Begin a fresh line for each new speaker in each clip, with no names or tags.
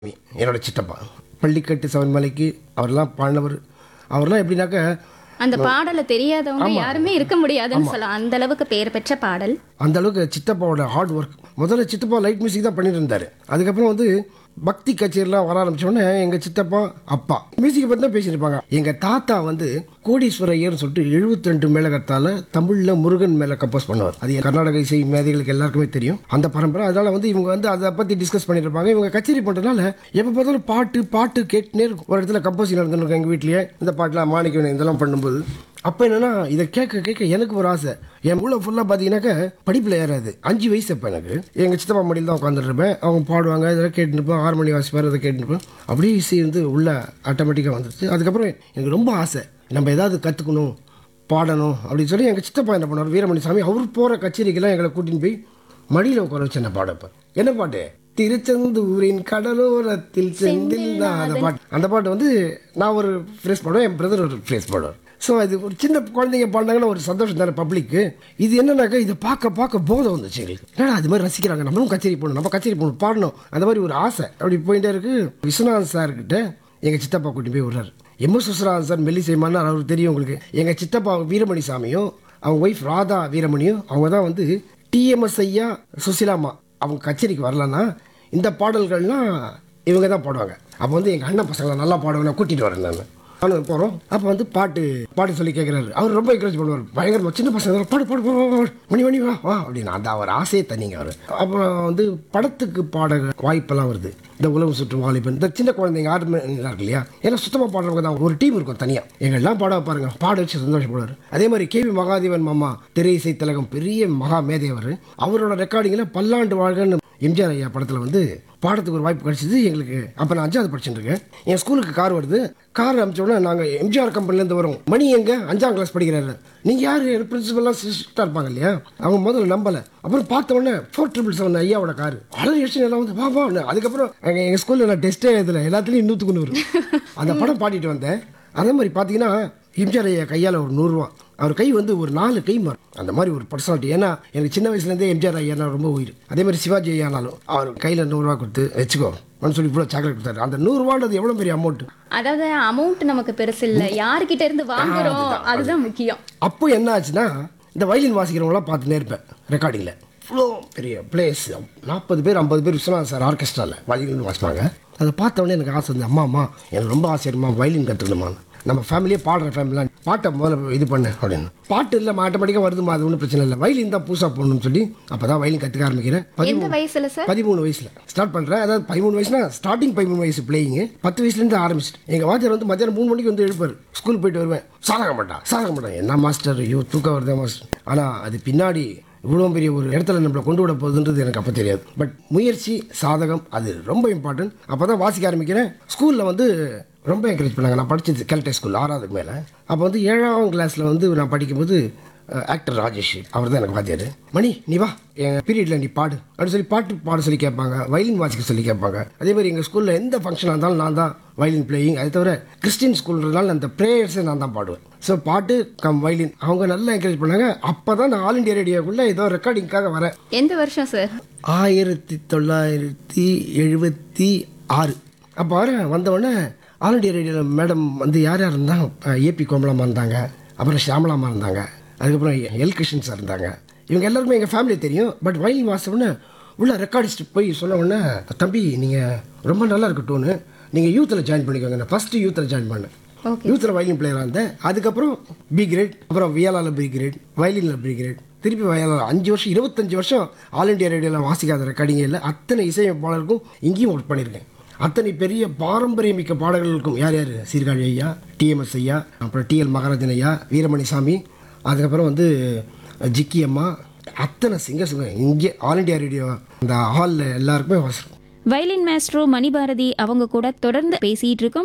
என்னோட சித்தப்பா பள்ளிக்கட்டு சவன்மலைக்கு அவர்லாம் பாடினவர் அவர்லாம் எப்படின்னாக்க
அந்த பாடலை தெரியாதவங்க யாருமே இருக்க முடியாதுன்னு சொல்லலாம் அந்த அளவுக்கு பேர் பெற்ற பாடல்
அந்த அளவுக்கு சித்தப்பாவோட ஹார்ட் ஒர்க் முதல்ல சித்தப்பா லைட் மியூசிக் தான் பண்ணிட்டு இருந்தாரு அதுக்கப்புறம் வந்து பக்தி கச்சேரிலாம் வர ஆரம்பிச்ச உடனே எங்க சித்தப்பா அப்பா மியூசிக்கை பத்தி தான் பேசியிருப்பாங்க எங்க தாத்தா வந்து கோடீஸ்வர ஐயர்னு சொல்லிட்டு 72 ரெண்டு மேலகத்தால தமிழ்ல முருகன் மேல கம்போஸ் பண்ணுவார் அது கர்நாடக இசை மேதைகளுக்கு எல்லாருக்குமே தெரியும் அந்த பரம்பரை அதனால வந்து இவங்க வந்து அதை பத்தி டிஸ்கஸ் பண்ணிட்டு இருப்பாங்க இவங்க கச்சேரி பண்றதுனால எப்ப பார்த்தாலும் பாட்டு பாட்டு கேட்டுனே இருக்கும் ஒரு இடத்துல கம்போசிங் நடந்துருக்கும் எங்க வீட்லயே இந்த பாட்டுலாம் மாணிக்கம் இதெல்லாம் பண்ணும்போது அப்போ என்னன்னா இதை கேட்க கேட்க எனக்கு ஒரு ஆசை என் உள்ள ஃபுல்லாக பார்த்தீங்கன்னாக்க படிப்பில் ஏறாது அஞ்சு வயசு அப்போ எனக்கு எங்கள் சித்தப்பா மடியில் தான் உட்காந்துருப்பேன் அவங்க பாடுவாங்க இதெல்லாம் கேட்டுருப்பேன் ஆறு மணி வாசிப்பார் அதை கேட்டுருப்பேன் அப்படியே இசை வந்து உள்ள ஆட்டோமேட்டிக்காக வந்துருச்சு அதுக்கப்புறம் எனக்கு ரொம்ப ஆசை நம்ம ஏதாவது கற்றுக்கணும் பாடணும் அப்படின்னு சொல்லி எங்கள் சித்தப்பா என்ன பண்ணார் வீரமணி சாமி அவர் போகிற கச்சேரிக்கெல்லாம் எங்களை கூட்டின்னு போய் மடியில் உட்கார வச்சு என்ன பாடப்பேன் என்ன பாட்டு திருச்செந்தூரின் கடலோரத்தில் செந்தில் அந்த பாட்டு அந்த பாட்டு வந்து நான் ஒரு ஃப்ரேஸ் பாடுவேன் என் பிரதர் ஒரு ஃப்ரேஸ் பாடுவார் ஸோ அது ஒரு சின்ன குழந்தைங்க பாடினாங்கன்னா ஒரு சந்தோஷம் தானே பப்ளிக்கு இது என்னன்னாக்கா இதை பார்க்க பார்க்க போதை வந்துச்சு எங்களுக்கு என்னடா அது மாதிரி ரசிக்கிறாங்க நம்மளும் கச்சேரி போடணும் நம்ம கச்சேரி போடணும் பாடணும் அந்த மாதிரி ஒரு ஆசை அப்படி போயிட்டே இருக்கு விஸ்வநாதன் சார்கிட்ட எங்கள் சித்தப்பா கூட்டி போய் விடுறாரு எம் எஸ் விஸ்வநாதன் சார் மெல்லிசைமான்னு அவருக்கு தெரியும் உங்களுக்கு எங்கள் சித்தப்பா வீரமணி சாமியும் அவங்க ஒய்ஃப் ராதா வீரமணியும் அவங்க தான் வந்து டிஎம்எஸ் ஐயா சுசிலாமா அவங்க கச்சேரிக்கு வரலன்னா இந்த பாடல்கள்லாம் இவங்க தான் பாடுவாங்க அப்போ வந்து எங்கள் அண்ணன் பசங்களை நல்லா பாடுவேன் கூட்டிகிட்டு வரேன் நான் நானும் போகிறோம் அப்போ வந்து பாட்டு பாட்டு சொல்லி கேட்குறாரு அவர் ரொம்ப என்கரேஜ் பண்ணுவார் பயங்கரமாக சின்ன பசங்க தான், பாடு பாடு பாடு, பாடு, மணி மணி வா வா அப்படின்னு அந்த அவர் ஆசையே தனிங்க அவர் அப்புறம் வந்து படத்துக்கு பாட வாய்ப்பெல்லாம் வருது இந்த உலகம் சுற்றும் வாலிபன் இந்த சின்ன குழந்தைங்க ஆறு மணி இருக்கு இல்லையா ஏன்னா சுத்தமாக பாடுறவங்க தான் ஒரு டீம் இருக்கும் தனியாக எங்கெல்லாம் பாட பாருங்க பாட வச்சு சந்தோஷப்படுவார் அதே மாதிரி கேவி மகாதேவன் மாமா திரை இசை திலகம் பெரிய மகா மேதையவர் அவரோட ரெக்கார்டிங்கில் பல்லாண்டு வாழ்கன்னு எம்ஜிஆர் ஐயா படத்தில் வந்து பாடத்துக்கு ஒரு வாய்ப்பு கிடைச்சிது எங்களுக்கு அப்போ நான் அஞ்சாவது படிச்சுட்டு இருக்கேன் என் ஸ்கூலுக்கு கார் வருது கார் அனுப்பிச்ச உடனே நாங்கள் எம்ஜிஆர் கம்பெனிலேருந்து வரோம் மணி எங்க அஞ்சாம் கிளாஸ் படிக்கிறாரு நீங்கள் யார் பிரின்சிபல்லாம் சிஸ்டாக இருப்பாங்க இல்லையா அவங்க முதல்ல நம்பலை அப்புறம் பார்த்த உடனே ஃபோர் ட்ரிபிள் செவன் ஐயாவோட கார் அழகு எடிஷன் எல்லாம் வந்து வா வா அதுக்கப்புறம் எங்கள் எங்கள் ஸ்கூலில் நான் டெஸ்ட்டே இதில் எல்லாத்துலேயும் நூற்றுக்கு நூறு அந்த படம் பாடிட்டு வந்தேன் அதே மாதிரி பார்த்தீங்கன்னா எம்ஜிஆர் ஐயா கையால் ஒரு நூறுரூவா அவர் கை வந்து ஒரு நாலு கை மாறும் அந்த மாதிரி ஒரு பர்சனாலிட்டி ஏன்னா எனக்கு சின்ன வயசுலேருந்தே எம்ஜிஆர் ஐயானா ரொம்ப உயிர் அதே மாதிரி சிவாஜி ஐயானாலும் அவர் கையில் நூறுரூவா கொடுத்து வச்சுக்கோ அப்படின்னு சொல்லி இவ்வளோ சாக்லேட் கொடுத்தாரு அந்த நூறுரூவான்றது எவ்வளோ பெரிய அமௌண்ட்
அதாவது அமௌண்ட் நமக்கு பெருசு இல்ல யார்கிட்ட இருந்து வாங்குறோம் அதுதான் முக்கியம்
அப்போ என்ன ஆச்சுன்னா இந்த வயலின் வாசிக்கிறவங்களாம் பார்த்துட்டே இருப்பேன் ரெக்கார்டிங்கில் இவ்வளோ பெரிய பிளேஸ் நாற்பது பேர் ஐம்பது பேர் விஸ்வநாத் சார் ஆர்கெஸ்ட்ராவில் வயலின் வாசிப்பாங்க அதை பார்த்த உடனே எனக்கு ஆசை வந்து அம்மா அம்மா எனக்கு ரொம்ப ஆசை இருமா வயலின் கற்றுக்கணுமான்னு நம்ம ஃபேமிலியே பாடுற ஃபேமிலிலாம் பாட்டை முதல்ல இது பண்ணு அப்படின்னு பாட்டு இல்லை ஆட்டோமேட்டிக்காக வருதுமா அது ஒன்றும் பிரச்சனை இல்லை வயலின் தான் புதுசாக போடணும்னு சொல்லி அப்போ தான் வயலின் கற்றுக்க ஆரம்பிக்கிறேன்
எந்த
பதிமூணு
வயசுல சார்
பதிமூணு வயசுல ஸ்டார்ட் பண்றேன் அதாவது பதிமூணு வயசுனா ஸ்டார்டிங் பதிமூணு வயசு பிளேயிங் பத்து வயசுல இருந்து ஆரம்பிச்சிட்டு எங்க வாத்தியார் வந்து மத்தியானம் மூணு மணிக்கு வந்து எழுப்பாரு ஸ்கூல் போயிட்டு வருவேன் சாதக மாட்டான் சாதக மாட்டான் என்ன மாஸ்டர் ஐயோ தூக்கம் வருதா மாஸ்டர் ஆனா அது பின்னாடி இவ்வளோ பெரிய ஒரு இடத்துல நம்மளை கொண்டு விட போகுதுன்றது எனக்கு அப்போ தெரியாது பட் முயற்சி சாதகம் அது ரொம்ப இம்பார்ட்டன்ட் அப்போ தான் வாசிக்க ஆரம்பிக்கிறேன் ஸ்கூலில் வந்து ரொம்ப என்கரேஜ் பண்ணாங்க நான் படிச்சது கெல்டே ஸ்கூல் ஆறாவதுக்கு மேலே அப்போ வந்து ஏழாம் கிளாஸில் வந்து நான் படிக்கும்போது ஆக்டர் ராஜேஷ் அவர் தான் எனக்கு வாத்தியார் மணி நீ வா என் பீரியடில் நீ பாடு அப்படின்னு சொல்லி பாட்டு பாட சொல்லி கேட்பாங்க வயலின் வாசிக்க சொல்லி கேட்பாங்க அதே மாதிரி எங்கள் ஸ்கூலில் எந்த ஃபங்க்ஷனாக இருந்தாலும் நான் தான் வயலின் பிளேயிங் அதை தவிர கிறிஸ்டின் ஸ்கூல்ன்றதுனால அந்த ப்ரேயர்ஸை நான் தான் பாடுவேன் ஸோ பாட்டு கம் வயலின் அவங்க நல்லா என்கரேஜ் பண்ணாங்க அப்போ தான் நான் ஆல் இண்டியா ரேடியோக்குள்ளே ஏதோ ரெக்கார்டிங்காக வரேன்
எந்த வருஷம் சார்
ஆயிரத்தி தொள்ளாயிரத்தி எழுபத்தி ஆறு அப்போ வர வந்தவுடனே ஆல் இண்டியா ரேடியோவில் மேடம் வந்து யார் யார் இருந்தாங்க ஏபி கோமலம்மா இருந்தாங்க அப்புறம் ஷியாமலாமா இருந்தாங்க அதுக்கப்புறம் எல் கிருஷ்ணன் சார் இருந்தாங்க இவங்க எல்லாருமே எங்கள் ஃபேமிலி தெரியும் பட் வயலின் வாசம்னு உள்ள ரெக்கார்டிஸ்ட் போய் சொன்ன உடனே தம்பி நீங்கள் ரொம்ப நல்லா இருக்கட்டும்னு நீங்கள் யூத்தில் ஜாயின் பண்ணிக்கோங்க நான் ஃபஸ்ட்டு யூத்தில் ஜாயின் பண்ணேன்
ஓகே
யூத்தில் வயலின் பிளேயராக இருந்தேன் அதுக்கப்புறம் பி கிரேட் அப்புறம் வியலால பி கிரேட் வயலினில் பி கிரேட் திருப்பி வயலால அஞ்சு வருஷம் இருபத்தஞ்சு வருஷம் ஆல் இண்டியா ரேடியோவில் வாசிக்காத ரெக்கார்டிங்கே இல்லை அத்தனை இசையமைப்பாளருக்கும் இங்கேயும் ஒர்க் பண்ணியிருக்கேன் அத்தனை பெரிய பாரம்பரியமிக்க பாடல்களுக்கும் யார் யார் சீர்காழி ஐயா டிஎம்எஸ் ஐயா அப்புறம் டிஎல் மகாராஜன் ஐயா வீரமணி சாமி அதுக்கப்புறம் வந்து ஜிக்கி அம்மா அத்தனை சிங்கர்ஸுங்க இங்கே ஆல் இண்டியா ரேடியோ அந்த ஹாலில் எல்லாருக்குமே வாசிக்கும்
வயலின் மாஸ்ட்ரோ மணிபாரதி அவங்க கூட தொடர்ந்து பேசிட்டு இருக்கோம்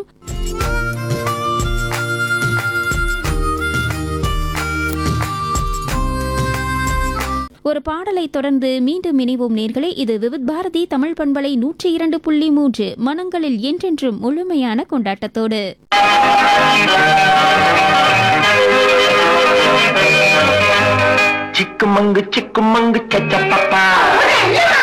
ஒரு பாடலை தொடர்ந்து மீண்டும் இணைவோம் நேர்களே இது விவித் பாரதி தமிழ் பண்பலை நூற்றி இரண்டு புள்ளி மூன்று மனங்களில் என்றென்றும் முழுமையான கொண்டாட்டத்தோடு
சிக்குமங்கு சிக்குமங்கு சச்சப்பப்பா